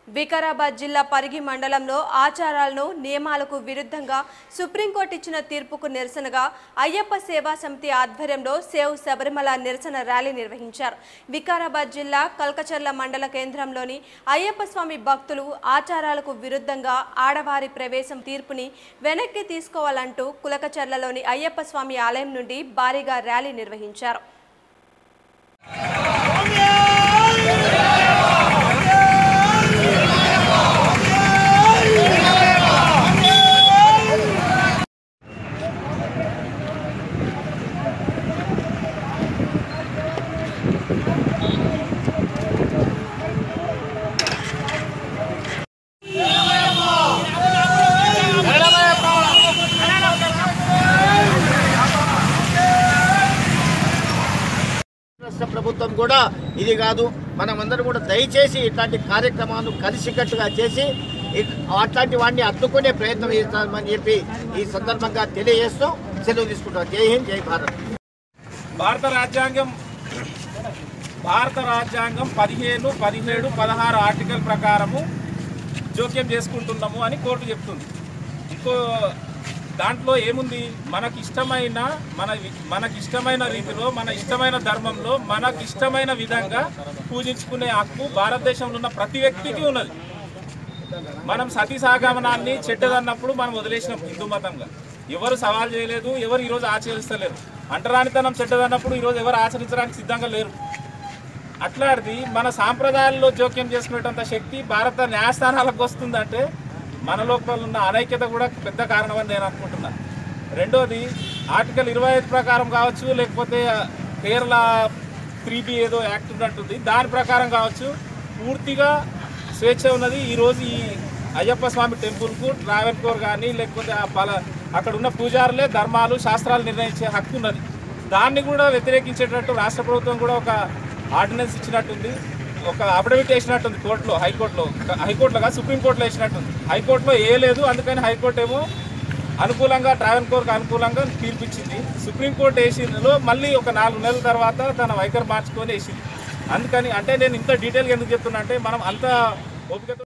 వికారాబాద్ జిల్లా పరిగి మండలంలో ఆచారాలను నియమాలకు విరుద్ధంగా సుప్రీంకోర్టు ఇచ్చిన తీర్పుకు నిరసనగా అయ్యప్ప సేవా సమితి ఆధ్వర్యంలో సేవ్ శబరిమల నిరసన ర్యాలీ నిర్వహించారు వికారాబాద్ జిల్లా కల్కచర్ల మండల కేంద్రంలోని అయ్యప్ప స్వామి భక్తులు ఆచారాలకు విరుద్ధంగా ఆడవారి ప్రవేశం తీర్పుని వెనక్కి తీసుకోవాలంటూ కులకచర్లలోని అయ్యప్ప స్వామి ఆలయం నుండి భారీగా ర్యాలీ నిర్వహించారు రాష్ట్ర ప్రభుత్వం కూడా ఇది కాదు మనమందరం కూడా దయచేసి ఇట్లాంటి కార్యక్రమాలు కలిసికట్టుగా చేసి ఇ- అట్లాంటి వాడిని అడ్డుకునే ప్రయత్నం చేస్తామని చెప్పి ఈ సందర్భంగా తెలియజేస్తూ సెలవు తీసుకుంటాం జై హింద్ జై భారత్ భారత రాజ్యాంగం భారత రాజ్యాంగం పదిహేను పదిహేడు పదహారు ఆర్టికల్ ప్రకారము జోక్యం చేసుకుంటున్నాము అని కోర్టు చెప్తుంది ఇంకో దాంట్లో ఏముంది మనకి ఇష్టమైన మన మనకి ఇష్టమైన రీతిలో మన ఇష్టమైన ధర్మంలో మనకి ఇష్టమైన విధంగా పూజించుకునే హక్కు భారతదేశంలో ఉన్న ప్రతి వ్యక్తికి ఉన్నది మనం సతీ సాగమనాన్ని చెడ్డదన్నప్పుడు మనం వదిలేసినాం హిందూ మతంగా ఎవరు సవాల్ చేయలేదు ఎవరు ఈరోజు ఆచరిస్తలేరు అంటరానితనం చెడ్డదన్నప్పుడు ఈరోజు ఎవరు ఆచరించడానికి సిద్ధంగా లేరు అట్లాంటిది మన సాంప్రదాయాల్లో జోక్యం చేసుకునేటంత శక్తి భారత న్యాయస్థానాలకు వస్తుందంటే మన లోపల ఉన్న అనైక్యత కూడా పెద్ద కారణమని నేను అనుకుంటున్నా రెండోది ఆర్టికల్ ఇరవై ఐదు ప్రకారం కావచ్చు లేకపోతే కేరళ త్రీ బి ఏదో యాక్ట్ ఉన్నట్టుంది దాని ప్రకారం కావచ్చు పూర్తిగా స్వేచ్ఛ ఉన్నది ఈరోజు ఈ అయ్యప్ప స్వామి టెంపుల్కు ట్రావెల్ కోర్ కానీ లేకపోతే ఆ పల అక్కడ ఉన్న పూజారులే ధర్మాలు శాస్త్రాలు నిర్ణయించే హక్కు ఉన్నది దాన్ని కూడా వ్యతిరేకించేటట్టు రాష్ట్ర ప్రభుత్వం కూడా ఒక ఆర్డినెన్స్ ఇచ్చినట్టుంది ఒక అఫిడవిట్ వేసినట్టుంది కోర్టులో హైకోర్టులో హైకోర్టులో కాదు సుప్రీంకోర్టులో వేసినట్టుంది హైకోర్టులో ఏ లేదు అందుకని హైకోర్టు ఏమో అనుకూలంగా ట్రావెల్ కోర్కి అనుకూలంగా తీర్పిచ్చింది సుప్రీంకోర్టు వేసిందిలో మళ్ళీ ఒక నాలుగు నెలల తర్వాత తన వైఖరి మార్చుకొని వేసింది అందుకని అంటే నేను ఇంత డీటెయిల్గా ఎందుకు చెప్తున్నా అంటే మనం అంత ఓపికతో